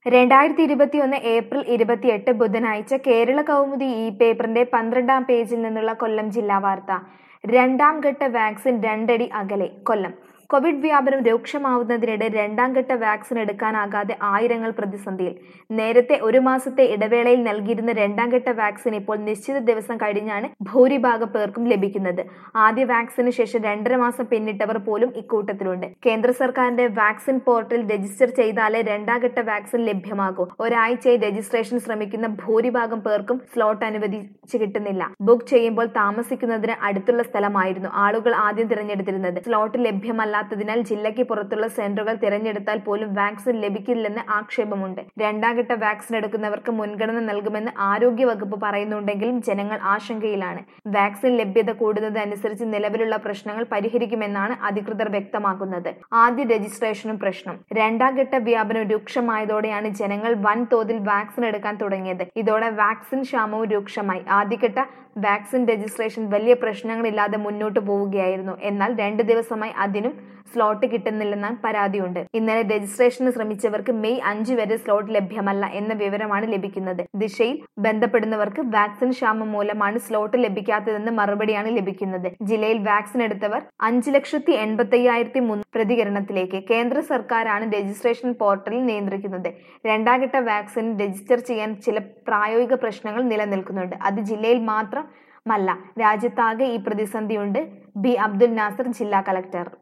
രണ്ടായിരത്തി ഇരുപത്തിയൊന്ന് ഏപ്രിൽ ഇരുപത്തിയെട്ട് ബുധനാഴ്ച കേരള കൗമുദി ഈ പേപ്പറിന്റെ പന്ത്രണ്ടാം പേജിൽ നിന്നുള്ള കൊല്ലം ജില്ലാ വാർത്ത രണ്ടാം ഘട്ട വാക്സിൻ രണ്ടടി അകലെ കൊല്ലം കോവിഡ് വ്യാപനം രൂക്ഷമാവുന്നതിനിടെ രണ്ടാം ഘട്ട വാക്സിൻ എടുക്കാനാകാതെ ആയിരങ്ങൾ പ്രതിസന്ധിയിൽ നേരത്തെ ഒരു മാസത്തെ ഇടവേളയിൽ നൽകിയിരുന്ന രണ്ടാം ഘട്ട വാക്സിൻ ഇപ്പോൾ നിശ്ചിത ദിവസം കഴിഞ്ഞാണ് ഭൂരിഭാഗം പേർക്കും ലഭിക്കുന്നത് ആദ്യ വാക്സിന് ശേഷം രണ്ടര മാസം പിന്നിട്ടവർ പോലും ഇക്കൂട്ടത്തിലുണ്ട് കേന്ദ്ര സർക്കാരിന്റെ വാക്സിൻ പോർട്ടൽ രജിസ്റ്റർ ചെയ്താലേ രണ്ടാം ഘട്ട വാക്സിൻ ലഭ്യമാകൂ ഒരാഴ്ചയായി രജിസ്ട്രേഷൻ ശ്രമിക്കുന്ന ഭൂരിഭാഗം പേർക്കും സ്ലോട്ട് അനുവദിച്ചു കിട്ടുന്നില്ല ബുക്ക് ചെയ്യുമ്പോൾ താമസിക്കുന്നതിന് അടുത്തുള്ള സ്ഥലമായിരുന്നു ആളുകൾ ആദ്യം തിരഞ്ഞെടുത്തിരുന്നത് സ്ലോട്ട് ലഭ്യമല്ലാത്തതിനാൽ ജില്ലയ്ക്ക് പുറത്തുള്ള സെന്ററുകൾ തിരഞ്ഞെടുത്താൽ പോലും വാക്സിൻ ലഭിക്കില്ലെന്ന് ആക്ഷേപമുണ്ട് രണ്ടാം ഘട്ട വാക്സിൻ എടുക്കുന്നവർക്ക് മുൻഗണന നൽകുമെന്ന് ആരോഗ്യ വകുപ്പ് പറയുന്നുണ്ടെങ്കിലും ജനങ്ങൾ ആശങ്കയിലാണ് വാക്സിൻ ലഭ്യത കൂടുന്നതനുസരിച്ച് നിലവിലുള്ള പ്രശ്നങ്ങൾ പരിഹരിക്കുമെന്നാണ് അധികൃതർ വ്യക്തമാക്കുന്നത് ആദ്യ രജിസ്ട്രേഷനും പ്രശ്നം രണ്ടാം ഘട്ട വ്യാപനം രൂക്ഷമായതോടെയാണ് ജനങ്ങൾ വൻതോതിൽ വാക്സിൻ എടുക്കാൻ തുടങ്ങിയത് ഇതോടെ വാക്സിൻ ക്ഷാമവും രൂക്ഷമായി ആദ്യഘട്ട വാക്സിൻ രജിസ്ട്രേഷൻ വലിയ പ്രശ്നങ്ങളില്ലാതെ മുന്നോട്ട് പോവുകയായിരുന്നു എന്നാൽ രണ്ട് ദിവസമായി അതിനും സ്ലോട്ട് കിട്ടുന്നില്ലെന്ന പരാതിയുണ്ട് ഇന്നലെ രജിസ്ട്രേഷന് ശ്രമിച്ചവർക്ക് മെയ് അഞ്ച് വരെ സ്ലോട്ട് ലഭ്യമല്ല എന്ന വിവരമാണ് ലഭിക്കുന്നത് ദിശയിൽ ബന്ധപ്പെടുന്നവർക്ക് വാക്സിൻ ക്ഷാമം മൂലമാണ് സ്ലോട്ട് ലഭിക്കാത്തതെന്ന് മറുപടിയാണ് ലഭിക്കുന്നത് ജില്ലയിൽ വാക്സിൻ എടുത്തവർ അഞ്ച് ലക്ഷത്തി എൺപത്തി അയ്യായിരത്തി മൂന്ന് പ്രതികരണത്തിലേക്ക് കേന്ദ്ര സർക്കാരാണ് രജിസ്ട്രേഷൻ പോർട്ടൽ നിയന്ത്രിക്കുന്നത് രണ്ടാം ഘട്ട വാക്സിൻ രജിസ്റ്റർ ചെയ്യാൻ ചില പ്രായോഗിക പ്രശ്നങ്ങൾ നിലനിൽക്കുന്നുണ്ട് അത് ജില്ലയിൽ മാത്രമല്ല രാജ്യത്താകെ ഈ പ്രതിസന്ധിയുണ്ട് ബി അബ്ദുൽ നാസർ ജില്ലാ കളക്ടർ